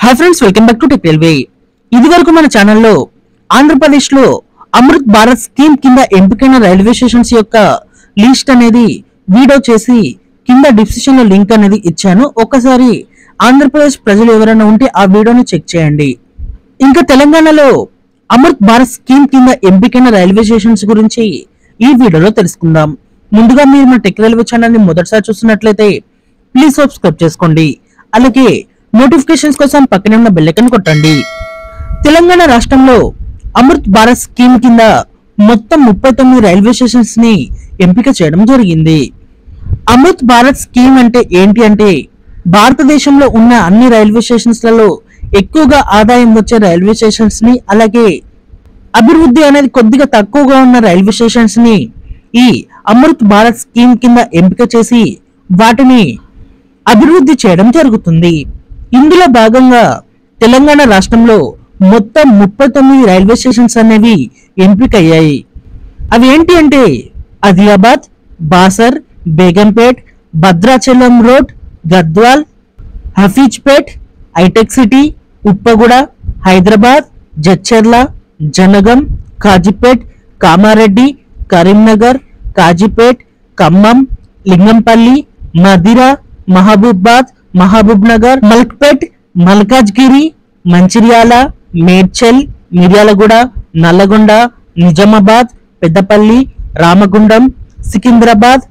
hi friends welcome back to tech railway ఇది వరకు మన ఛానల్లో ఆంధ్రప్రదేశ్ లో అమృత్ భారత్ స్కీమ్ కింద ఎంపికైన రైల్వే స్టేషన్స్ యొక్క లిస్ట్ అనేది వీడియో చేసి కింద డిస్క్రిప్షన్ లో లింక్ అనేది ఇచ్చాను ఒకసారి ఆంధ్రప్రదేశ్ ప్రజలు ఎవరైనా ఉంటే ఆ వీడియోని చెక్ చేయండి ఇంకా తెలంగాణలో అమృత్ భారత్ స్కీమ్ కింద ఎంపికైన రైల్వే స్టేషన్స్ గురించి ఈ వీడియోలో తెలుసుకుందాం ముందుగా మీరు మన టెక్ రైల్వే ఛానల్ ని మొదటిసారి చూస్తున్నట్లయితే ప్లీజ్ సబ్స్క్రైబ్ చేసుకోండి అలాగే నోటిఫికేషన్స్ కోసం పక్కనే ఉన్న బెల్ ఐకాన్ కొట్టండి తెలంగాణ రాష్ట్రంలో అమృత్ భారత్ స్కీమ్ కింద మొత్తం ముప్పై తొమ్మిది రైల్వే స్టేషన్స్ ని ఎంపిక చేయడం జరిగింది అమృత్ భారత్ స్కీమ్ అంటే ఏంటి అంటే భారతదేశంలో ఉన్న అన్ని రైల్వే స్టేషన్స్ లలో ఎక్కువగా ఆదాయం వచ్చే రైల్వే స్టేషన్స్ ని అలాగే అభివృద్ధి అనేది కొద్దిగా తక్కువగా ఉన్న రైల్వే స్టేషన్స్ ని ఈ అమృత్ భారత్ స్కీమ్ కింద ఎంపిక చేసి వాటిని అభివృద్ధి చేయడం జరుగుతుంది ఇందులో భాగంగా తెలంగాణ రాష్ట్రంలో మొత్తం ముప్పై తొమ్మిది రైల్వే స్టేషన్స్ అనేవి ఎంపికయ్యాయి అవి ఏంటి అంటే Adilabad Basar Begumpet Bhadrachalam road Gadwal Hafeezpet hitech city Uppuguda Hyderabad Jadcherla Jangaon Kazipet Kamareddy Karimnagar Kazipet Khammam Lingampalli Madhira Mahabubabad Mahbubnagar Malakpet Malkajgiri Mancherial Medchal Miryalaguda Nalgonda Nizamabad Peddapalli Ramagundam Secunderabad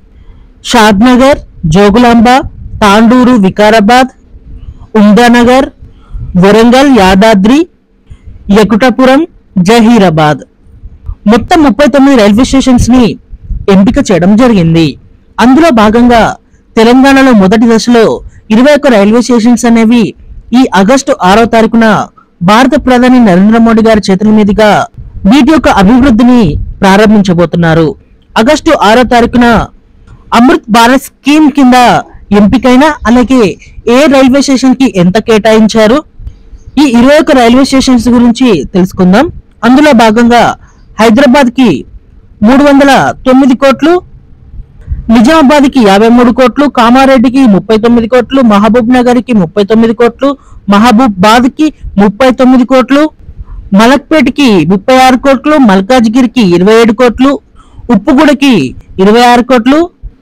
Shadnagar Jogulamba Tandur Vikarabad Umdanagar Warangal Yadadri Yakutpura Zahirabad మొత్తం ముప్పై తొమ్మిది రైల్వే స్టేషన్స్ ని ఎంపిక చేయడం జరిగింది అందులో భాగంగా తెలంగాణలో మొదటి దశలో ఇరవై ఒక్క రైల్వే స్టేషన్స్ అనేవి ఈ ఆగస్టు ఆరో తారీఖున భారత ప్రధాని నరేంద్ర మోడీ గారి చేతుల మీదుగా వీటి యొక్క అభివృద్ధిని ప్రారంభించబోతున్నారు ఆగస్టు ఆరో తారీఖున అమృత్ భారత్ స్కీమ్ కింద ఎంపికైన అలాగే ఏ రైల్వే స్టేషన్ కి ఎంత కేటాయించారు ఈ ఇరవై ఒక్క రైల్వే స్టేషన్స్ గురించి తెలుసుకుందాం అందులో భాగంగా హైదరాబాద్ కి మూడు వందల తొమ్మిది కోట్లు నిజామాబాద్ కి యాభై మూడు కోట్లు కామారెడ్డికి ముప్పై తొమ్మిది కోట్లు మహబూబ్ నగర్ కి ముప్పై తొమ్మిది కోట్లు మహబూబాద్ కి ముప్పై తొమ్మిది కోట్లు మలక్పేటకి ముప్పై ఆరు కోట్లు మల్కాజ్గిరికి ఇరవై ఏడు కోట్లు ఉప్పుగూడకి ఇరవై ఆరు కోట్లు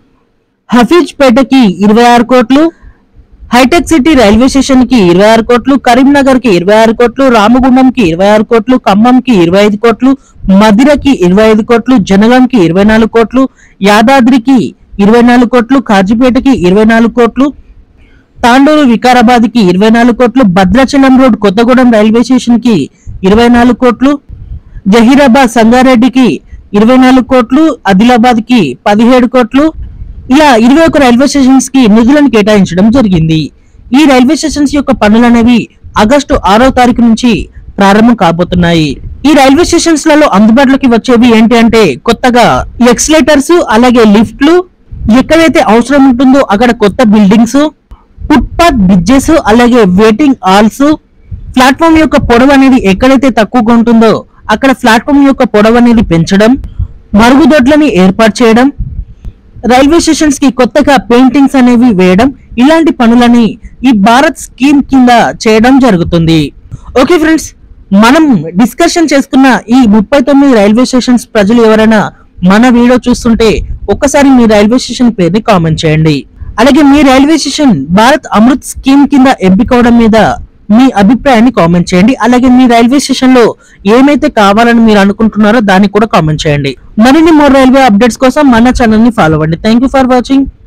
హఫీజ్ పేటకి ఇరవై ఆరు కోట్లు హైటెక్ సిటీ రైల్వే స్టేషన్ కి ఇరవై ఆరు కోట్లు కరీంనగర్ కి ఇరవై ఆరు కోట్లు రామగుండం కి ఇరవై ఆరు కోట్లు ఖమ్మం కి ఇరవై ఐదు కోట్లు మదిరకి ఇరవై ఐదు కోట్లు జనగం కి ఇరవై నాలుగు కోట్లు యాదాద్రికి ఇరవై నాలుగు కోట్లు కాజీపేటకి ఇరవై నాలుగు కోట్లు తాండూరు వికారాబాద్ కి ఇరవై నాలుగు కోట్లు Bhadrachalam road Kothagudem railway station కి ఇరవై నాలుగు కోట్లు జహీరాబాద్ సంగారెడ్డికి ఇరవై నాలుగు కోట్లు ఆదిలాబాద్ కి పదిహేడు కోట్లు ఇలా ఇరవై ఒక రైల్వే స్టేషన్స్ కి నిధులను కేటాయించడం జరిగింది ఈ రైల్వే స్టేషన్స్ యొక్క పనులు అనేవి ఆగస్టు ఆరో తారీఖు నుంచి ప్రారంభం కాబోతున్నాయి ఈ రైల్వే స్టేషన్స్ లలో అందుబాటులోకి వచ్చేవి ఏంటి అంటే కొత్తగా ఎక్స్లేటర్స్ అలాగే లిఫ్ట్లు ఎక్కడైతే అవసరం ఉంటుందో అక్కడ కొత్త బిల్డింగ్స్ ఫుట్పాత్ బ్రిడ్జెస్ అలాగే వెయిటింగ్ హాల్స్ ప్లాట్ఫామ్ యొక్క పొడవు అనేది ఎక్కడైతే తక్కువగా ఉంటుందో అక్కడ ప్లాట్ఫామ్ యొక్క పొడవు అనేది పెంచడం మరుగుదొడ్లని ఏర్పాటు చేయడం రైల్వే స్టేషన్స్ కి కొత్తగా పెయింటింగ్స్ అనేవి వేయడం ఇలాంటి పనులని ఈ భారత్ స్కీమ్ కింద చేయడం జరుగుతుంది ఓకే ఫ్రెండ్స్ మనం డిస్కషన్ చేసుకున్న ఈ ముప్పై తొమ్మిది రైల్వే స్టేషన్స్ ప్రజలు ఎవరైనా మన వీడియో చూస్తుంటే ఒక్కసారి మీ రైల్వే స్టేషన్ పేరుని కామెంట్ చేయండి అలాగే మీ railway station Bharat Amrit scheme కింద ఎంపికవడం మీద మీ అభిప్రాయాన్ని కామెంట్ చేయండి అలాగే మీ రైల్వే స్టేషన్ లో ఏమైతే కావాలని మీరు అనుకుంటున్నారో దాన్ని కూడా కామెంట్ చేయండి మరిన్ని మోర్ రైల్వే అప్డేట్స్ కోసం మన ఛానల్ ని ఫాలో అవ్వండి థ్యాంక్ యూ ఫర్ వాచింగ్